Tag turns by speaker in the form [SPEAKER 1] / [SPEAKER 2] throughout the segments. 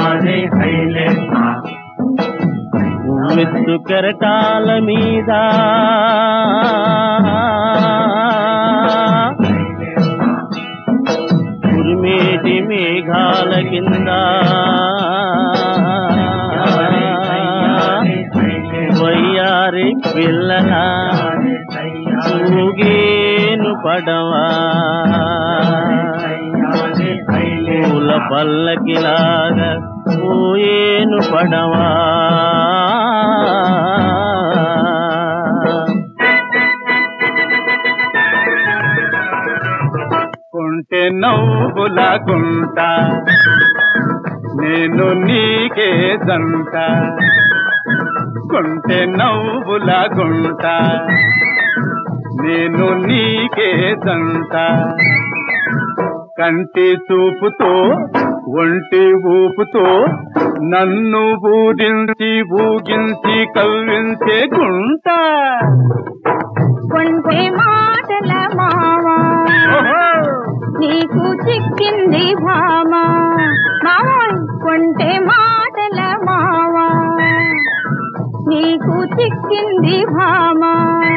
[SPEAKER 1] సయ్యారే highlight
[SPEAKER 2] మెత్తు కెరటాల మీద ఉరిమేటి మేఘాల కింద వయ్యారి పిల్లల ఊగేను పడవా పూల పల్లకిలాగా పోయేను పడవా
[SPEAKER 1] కుంటే నవ్వుల గుంట నేను నీకే జంట కుంటే నవ్వుల గుంట నేను నీకే జంట కంటి చూపుతో ఒంటి ఊపుతో నన్ను ఊరించి ఊగించి కవ్వించే గుంట
[SPEAKER 3] కొంటే మాటల మావా నీకు చిక్కింది భామా మావోయ్ కొంటే మాటల మావా నీకు చిక్కింది భామా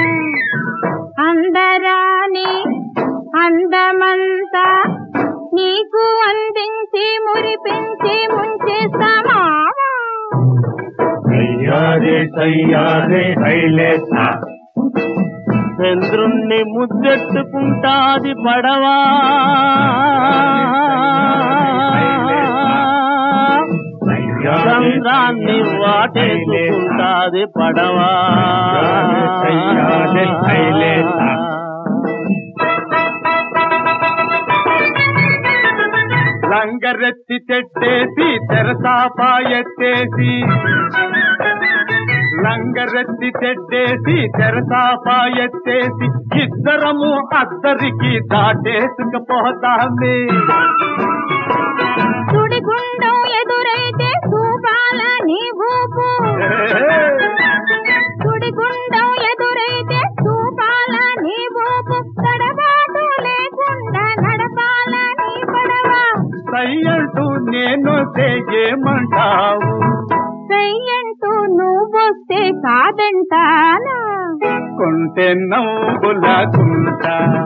[SPEAKER 3] అందరాని అందమంతా నీకు అందించి మురిపించి ముంచేస్తా మావా
[SPEAKER 1] సయ్యారే సయ్యారే హైలెట్
[SPEAKER 2] చంద్రుణ్ణి ముద్దెట్టుకుంటాది పడవా చంద్రాన్ని వాటేసుకుంటాది పడవా
[SPEAKER 1] సయ్యారే హైలెట్ లంగరెత్తి చెట్టేసి తెరసాపా ఎత్తేసి లంగరెత్తి చెట్టేసి తెరసాపా ఎత్తేసి ఇద్దరము అద్దరికి దాటేసుకపోతామే
[SPEAKER 3] సుడిగుండం ఎదురైతే చూపాల నీ భూపు సుడిగుండం ఎదురైతే చూపాల నీ భూపు తడబాటు లేకుండా నడపాల నీ పడవ
[SPEAKER 1] సయ్యంటూ నేను ఏమంటావు
[SPEAKER 3] చెయ్యంటూ నువ్వొస్తే కాదంటానా
[SPEAKER 1] కొంటే నవ్వుల కుంట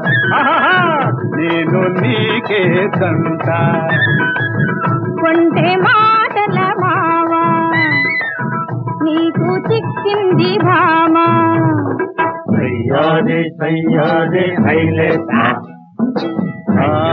[SPEAKER 1] నేను నీకే దంట
[SPEAKER 3] కొంటే మాటల మావా నీకు చిక్కింది భామా
[SPEAKER 1] సయ్యారే సయ్యారే హైలెట్
[SPEAKER 2] ఆ